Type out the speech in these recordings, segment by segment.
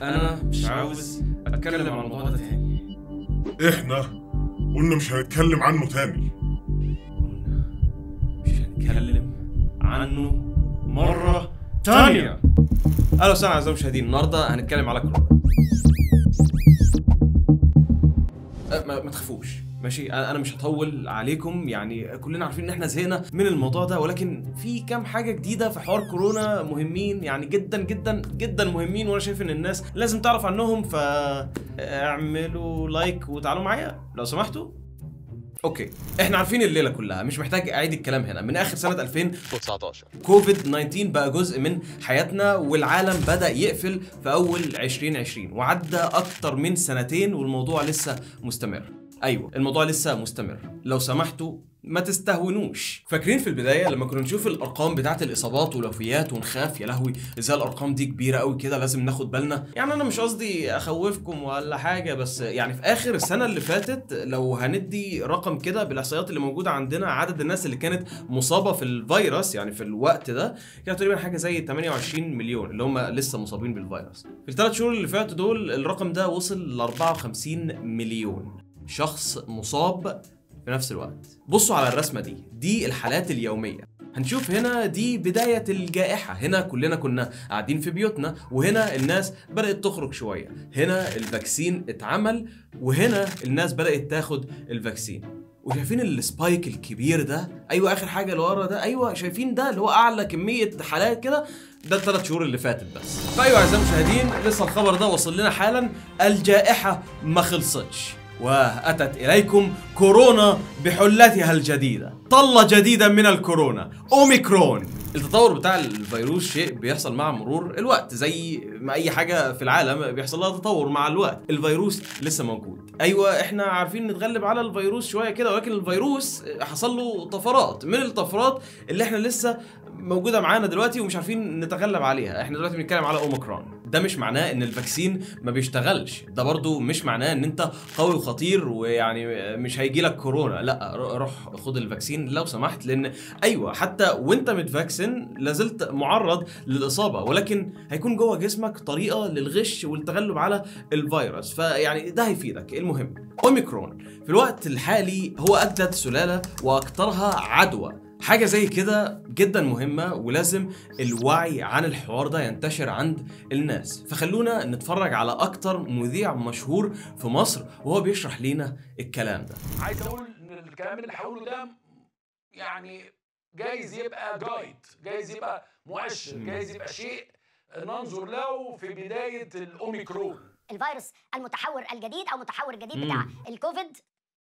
انا مش عاوز اتكلم عن الموضوع ده تاني احنا قلنا مش هنتكلم عنه تاني قلنا مش هنتكلم عنه مرة تانية اهلا وسهلا اعزائي المشاهدين النهارده هنتكلم على كورونا أه، ما, ما تخافوش ماشي انا أنا مش هطول عليكم يعني كلنا عارفين ان احنا زهقنا من الموضوع ده ولكن في كام حاجه جديده في حوار كورونا مهمين يعني جدا جدا جدا مهمين وانا شايف ان الناس لازم تعرف عنهم فاعملوا لايك وتعالوا معايا لو سمحتوا اوكي احنا عارفين الليله كلها مش محتاج اعيد الكلام هنا من اخر سنه 2019 كوفيد 19 بقى جزء من حياتنا والعالم بدا يقفل في اول 2020 وعدى اكتر من سنتين والموضوع لسه مستمر ايوه الموضوع لسه مستمر لو سمحتوا ما تستهونوش فاكرين في البدايه لما كنا نشوف الارقام بتاعه الاصابات والوفيات ونخاف يا لهوي ازاي الارقام دي كبيره قوي كده لازم ناخد بالنا يعني انا مش قصدي اخوفكم ولا حاجه بس يعني في اخر السنه اللي فاتت لو هندي رقم كده بالاحصائيات اللي موجوده عندنا عدد الناس اللي كانت مصابه في الفيروس يعني في الوقت ده كانت تقريبا حاجه زي 28 مليون اللي هم لسه مصابين بالفيروس في الثلاث شهور اللي فاتوا دول الرقم ده وصل ل 54 مليون شخص مصاب في نفس الوقت بصوا على الرسمه دي دي الحالات اليوميه هنشوف هنا دي بداية الجائحة هنا كلنا كنا قاعدين في بيوتنا وهنا الناس بدأت تخرج شوية هنا الفاكسين اتعمل وهنا الناس بدأت تاخد الفاكسين وشايفين السبايك الكبير ده ايوه اخر حاجه اللي ورا ده ايوه شايفين ده اللي هو اعلى كميه حالات كده ده الثلاث شهور اللي فاتت بس فايوه اعزائي المشاهدين لسه الخبر ده وصل لنا حالا الجائحه ما خلصتش واتت اليكم كورونا بحلتها الجديده طله جديده من الكورونا اوميكرون التطور بتاع الفيروس شيء بيحصل مع مرور الوقت زي ما اي حاجه في العالم بيحصل لها تطور مع الوقت الفيروس لسه موجود ايوه احنا عارفين نتغلب على الفيروس شويه كده ولكن الفيروس حصل له طفرات من الطفرات اللي احنا لسه موجوده معانا دلوقتي ومش عارفين نتغلب عليها احنا دلوقتي بنتكلم على اوميكرون ده مش معناه ان الفاكسين ما بيشتغلش ده برضو مش معناه ان انت قوي وخطير ويعني مش هيجي لك كورونا لا روح خد الفاكسين لو سمحت لان ايوه حتى وانت متفاكسن لازلت معرض للاصابه ولكن هيكون جوه جسمك طريقه للغش والتغلب على الفيروس فيعني ده هيفيدك المهم اوميكرون في الوقت الحالي هو اجدد سلاله واكثرها عدوى حاجة زي كده جدا مهمة ولازم الوعي عن الحوار ده ينتشر عند الناس فخلونا نتفرج على أكتر مذيع مشهور في مصر وهو بيشرح لينا الكلام ده عايز اقول ان الكلام اللي هقوله ده يعني جايز يبقى جايد جايز يبقى مؤشر جايز يبقى شيء ننظر له في بدايه الاوميكرون الفيروس المتحور الجديد او متحور الجديد بتاع الكوفيد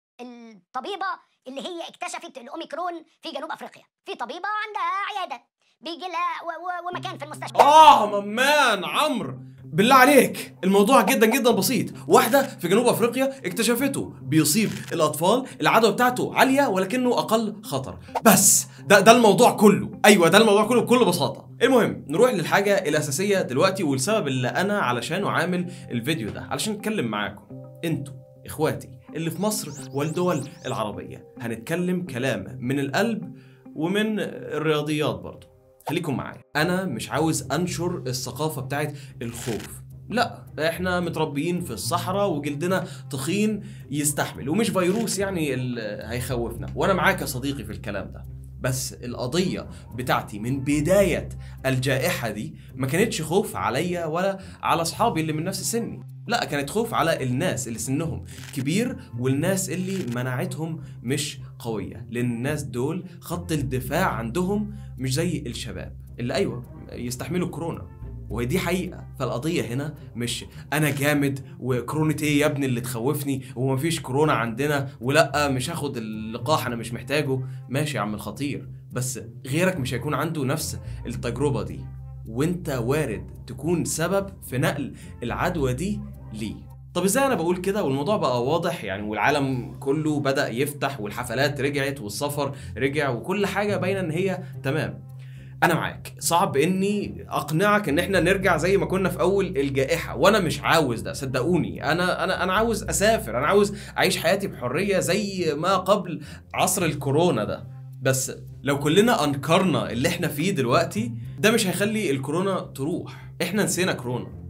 الطبيبه اللي هي اكتشفت الاوميكرون في جنوب افريقيا في طبيبه عندها عياده بيجي لها و- و- ومكان في المستشفى آه ممان عمرو بالله عليك الموضوع جدا جدا بسيط واحدة في جنوب أفريقيا اكتشفته بيصيب الأطفال العدوى بتاعته عالية ولكنه أقل خطر بس ده ده الموضوع كله أيوة ده الموضوع كله بكل بساطة المهم نروح للحاجة الأساسية دلوقتي والسبب اللي أنا علشانه عامل الفيديو ده علشان أتكلم معاكم انتوا إخواتي اللي في مصر والدول العربية هنتكلم كلام من القلب ومن الرياضيات برضه خليكم معايا انا مش عاوز انشر الثقافه بتاعت الخوف لا احنا متربيين في الصحراء وجلدنا تخين يستحمل ومش فيروس يعني اللي هيخوفنا وانا معاك يا صديقي في الكلام ده بس القضية بتاعتي من بداية الجائحة دي ما كانتش خوف عليا ولا على أصحابي اللي من نفس سني لا كانت خوف على الناس اللي سنهم كبير والناس اللي مناعتهم مش قوية لأن الناس دول خط الدفاع عندهم مش زي الشباب اللي أيوة يستحملوا كورونا وهي دي حقيقة فالقضية هنا مش أنا جامد وكورونا إيه يا ابني اللي تخوفني ومفيش كورونا عندنا ولا مش هاخد اللقاح أنا مش محتاجه ماشي يا عم الخطير بس غيرك مش هيكون عنده نفس التجربة دي وانت وارد تكون سبب في نقل العدوى دي ليه طب ازاي انا بقول كده والموضوع بقى واضح يعني والعالم كله بدأ يفتح والحفلات رجعت والسفر رجع وكل حاجة باينة ان هي تمام انا معاك صعب اني اقنعك ان احنا نرجع زي ما كنا في اول الجائحه وانا مش عاوز ده صدقوني انا انا انا عاوز اسافر انا عاوز اعيش حياتي بحريه زي ما قبل عصر الكورونا ده بس لو كلنا انكرنا اللي احنا فيه دلوقتي ده مش هيخلي الكورونا تروح احنا نسينا كورونا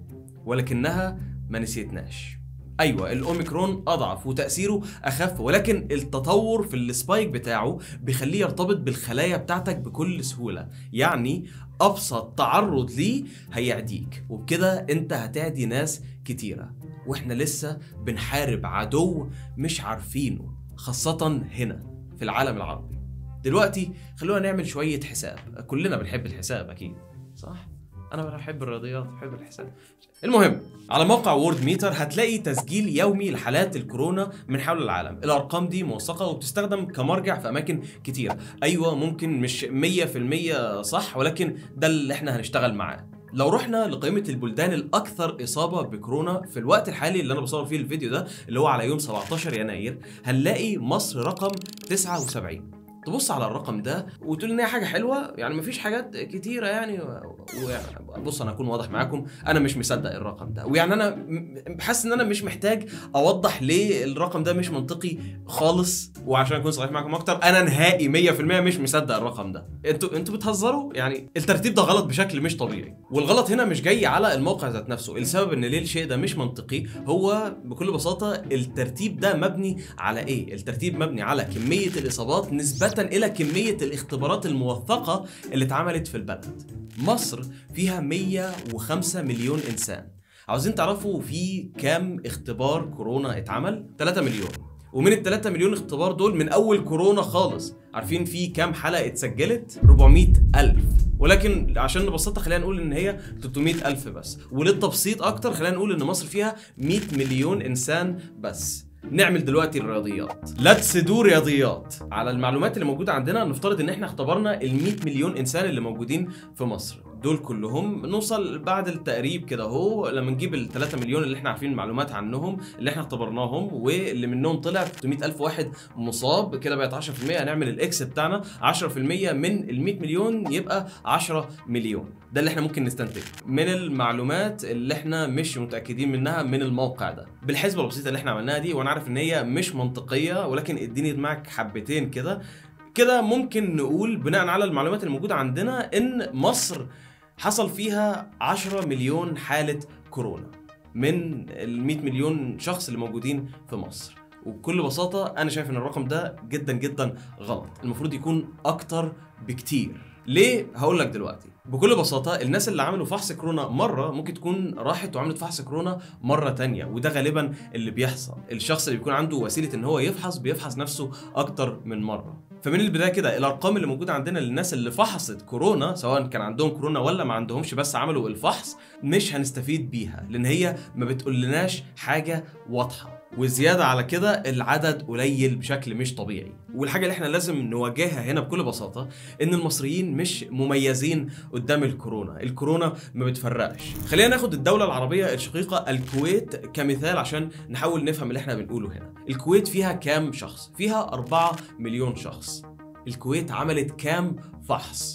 ولكنها ما نسيتناش ايوه الاوميكرون اضعف وتاثيره اخف ولكن التطور في السبايك بتاعه بيخليه يرتبط بالخلايا بتاعتك بكل سهوله يعني ابسط تعرض ليه هيعديك وبكده انت هتعدي ناس كتيره واحنا لسه بنحارب عدو مش عارفينه خاصه هنا في العالم العربي دلوقتي خلونا نعمل شويه حساب كلنا بنحب الحساب اكيد صح انا بحب الرياضيات بحب الحساب المهم على موقع وورد ميتر هتلاقي تسجيل يومي لحالات الكورونا من حول العالم الارقام دي موثقه وبتستخدم كمرجع في اماكن كتيره ايوه ممكن مش 100% صح ولكن ده اللي احنا هنشتغل معاه لو رحنا لقائمة البلدان الأكثر إصابة بكورونا في الوقت الحالي اللي أنا بصور فيه الفيديو ده اللي هو على يوم 17 يناير هنلاقي مصر رقم 79 تبص على الرقم ده وتقول ان هي حاجه حلوه يعني مفيش حاجات كتيره يعني و- بص انا اكون واضح معاكم انا مش مصدق الرقم ده ويعني انا م- حاسس ان انا مش محتاج اوضح ليه الرقم ده مش منطقي خالص وعشان اكون صريح معاكم اكتر انا نهائي 100% مش مصدق الرقم ده انتوا انتوا بتهزروا يعني الترتيب ده غلط بشكل مش طبيعي والغلط هنا مش جاي على الموقع ذات نفسه السبب ان ليه الشيء ده مش منطقي هو بكل بساطه الترتيب ده مبني على ايه الترتيب مبني على كميه الاصابات نسبه الى كميه الاختبارات الموثقه اللي اتعملت في البلد مصر فيها 105 مليون انسان عاوزين تعرفوا في كام اختبار كورونا اتعمل 3 مليون ومن ال 3 مليون اختبار دول من اول كورونا خالص عارفين في كام حلقه اتسجلت 400 الف ولكن عشان نبسطها خلينا نقول ان هي 300 الف بس وللتبسيط اكتر خلينا نقول ان مصر فيها 100 مليون انسان بس نعمل دلوقتي الرياضيات لاتس دو رياضيات على المعلومات اللي موجوده عندنا نفترض ان احنا اختبرنا ال 100 مليون انسان اللي موجودين في مصر دول كلهم نوصل بعد التقريب كده اهو لما نجيب ال 3 مليون اللي احنا عارفين المعلومات عنهم اللي احنا اختبرناهم واللي منهم طلع 300 الف واحد مصاب كده بقت 10% هنعمل الاكس بتاعنا 10% من ال 100 مليون يبقى 10 مليون ده اللي احنا ممكن نستنتجه من المعلومات اللي احنا مش متاكدين منها من الموقع ده بالحسبه البسيطه اللي احنا عملناها دي وانا عارف ان هي مش منطقيه ولكن اديني دماغك حبتين كده كده ممكن نقول بناء على المعلومات الموجوده عندنا ان مصر حصل فيها 10 مليون حاله كورونا من ال 100 مليون شخص اللي موجودين في مصر وبكل بساطه انا شايف ان الرقم ده جدا جدا غلط المفروض يكون اكتر بكتير ليه هقول لك دلوقتي بكل بساطة الناس اللي عملوا فحص كورونا مرة ممكن تكون راحت وعملت فحص كورونا مرة تانية وده غالبا اللي بيحصل الشخص اللي بيكون عنده وسيلة ان هو يفحص بيفحص نفسه اكتر من مرة فمن البداية كده الارقام اللي موجودة عندنا للناس اللي فحصت كورونا سواء كان عندهم كورونا ولا ما عندهمش بس عملوا الفحص مش هنستفيد بيها لان هي ما بتقولناش حاجة واضحة وزيادة على كده العدد قليل بشكل مش طبيعي والحاجة اللي احنا لازم نواجهها هنا بكل بساطة ان المصريين مش مميزين قدام الكورونا الكورونا ما بتفرقش خلينا ناخد الدولة العربية الشقيقة الكويت كمثال عشان نحاول نفهم اللي احنا بنقوله هنا الكويت فيها كام شخص فيها 4 مليون شخص الكويت عملت كام فحص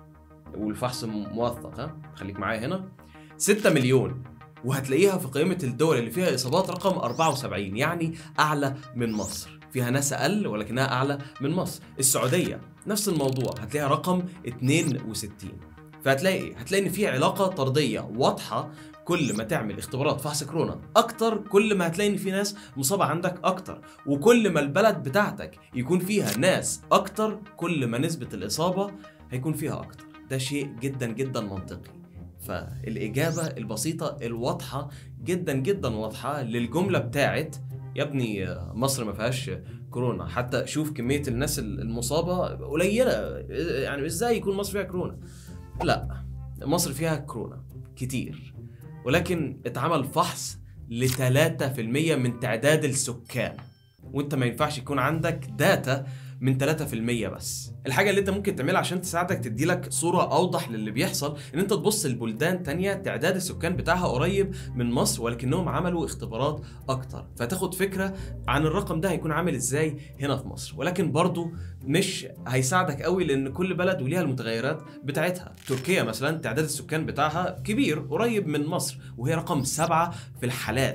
والفحص موثق ها خليك معايا هنا 6 مليون وهتلاقيها في قائمة الدول اللي فيها إصابات رقم 74 يعني أعلى من مصر فيها ناس أقل ولكنها أعلى من مصر السعودية نفس الموضوع هتلاقيها رقم 62 فهتلاقي إيه؟ هتلاقي إن في علاقة طردية واضحة كل ما تعمل اختبارات فحص كورونا اكتر كل ما هتلاقي ان في ناس مصابه عندك اكتر وكل ما البلد بتاعتك يكون فيها ناس اكتر كل ما نسبه الاصابه هيكون فيها اكتر ده شيء جدا جدا منطقي فالإجابة البسيطة الواضحة جدا جدا واضحة للجملة بتاعت يا ابني مصر ما فيهاش كورونا حتى شوف كمية الناس المصابة قليلة يعني ازاي يكون مصر فيها كورونا لا مصر فيها كورونا كتير ولكن اتعمل فحص ل 3% من تعداد السكان وانت ما ينفعش يكون عندك داتا من 3% بس الحاجه اللي انت ممكن تعملها عشان تساعدك تدي لك صوره اوضح للي بيحصل ان انت تبص لبلدان تانية تعداد السكان بتاعها قريب من مصر ولكنهم عملوا اختبارات اكتر فتاخد فكره عن الرقم ده هيكون عامل ازاي هنا في مصر ولكن برضو مش هيساعدك قوي لان كل بلد وليها المتغيرات بتاعتها تركيا مثلا تعداد السكان بتاعها كبير قريب من مصر وهي رقم سبعة في الحالات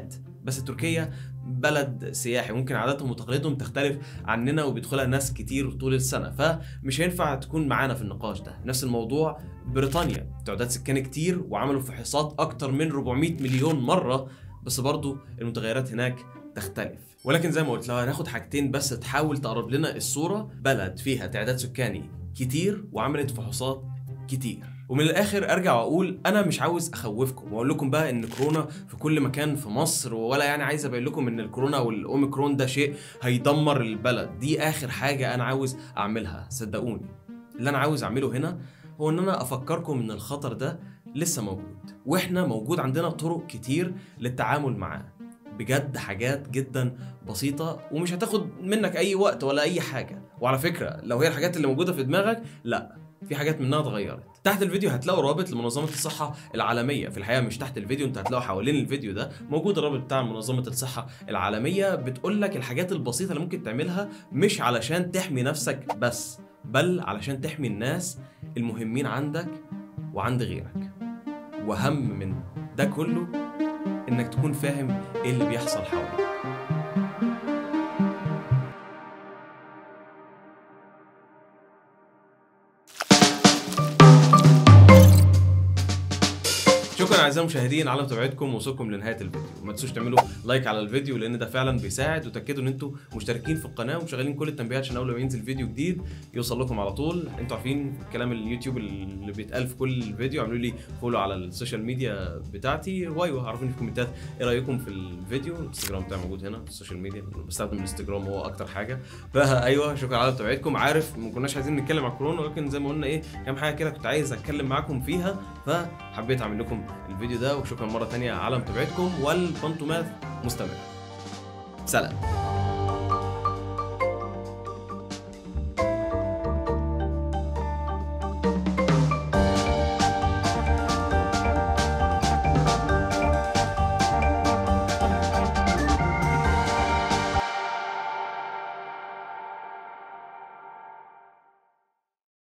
بس تركيا بلد سياحي ممكن عاداتهم وتقاليدهم تختلف عننا وبيدخلها ناس كتير طول السنه فمش هينفع تكون معانا في النقاش ده نفس الموضوع بريطانيا تعداد سكان كتير وعملوا فحوصات اكتر من 400 مليون مره بس برضو المتغيرات هناك تختلف ولكن زي ما قلت لو هناخد حاجتين بس تحاول تقرب لنا الصوره بلد فيها تعداد سكاني كتير وعملت فحوصات كتير ومن الاخر ارجع واقول انا مش عاوز اخوفكم واقول لكم بقى ان كورونا في كل مكان في مصر ولا يعني عايز ابين لكم ان الكورونا والاوميكرون ده شيء هيدمر البلد دي اخر حاجه انا عاوز اعملها صدقوني اللي انا عاوز اعمله هنا هو ان انا افكركم ان الخطر ده لسه موجود واحنا موجود عندنا طرق كتير للتعامل معاه بجد حاجات جدا بسيطة ومش هتاخد منك أي وقت ولا أي حاجة وعلى فكرة لو هي الحاجات اللي موجودة في دماغك لا في حاجات منها اتغيرت تحت الفيديو هتلاقوا رابط لمنظمه الصحه العالميه في الحقيقه مش تحت الفيديو انت هتلاقوا حوالين الفيديو ده موجود الرابط بتاع منظمه الصحه العالميه بتقول لك الحاجات البسيطه اللي ممكن تعملها مش علشان تحمي نفسك بس بل علشان تحمي الناس المهمين عندك وعند غيرك واهم من ده كله انك تكون فاهم ايه اللي بيحصل حواليك شكرا اعزائي المشاهدين على متابعتكم ووصولكم لنهايه الفيديو وما تنسوش تعملوا لايك على الفيديو لان ده فعلا بيساعد وتاكدوا ان انتوا مشتركين في القناه ومشغلين كل التنبيهات عشان اول ما ينزل فيديو جديد يوصل لكم على طول انتوا عارفين كلام اليوتيوب اللي بيتقال في كل فيديو اعملوا لي فولو على السوشيال ميديا بتاعتي وايوه عرفوني في الكومنتات ايه رايكم في الفيديو الانستجرام بتاعي موجود هنا في السوشيال ميديا بستخدم الانستجرام هو اكتر حاجه فايوه شكرا على متابعتكم عارف ما كناش عايزين نتكلم عن كورونا ولكن زي ما قلنا ايه كام حاجه كده كنت عايز اتكلم معاكم فيها فحبيت اعمل لكم الفيديو ده وشكرا مره تانية على متابعتكم والبنتومات مستمر سلام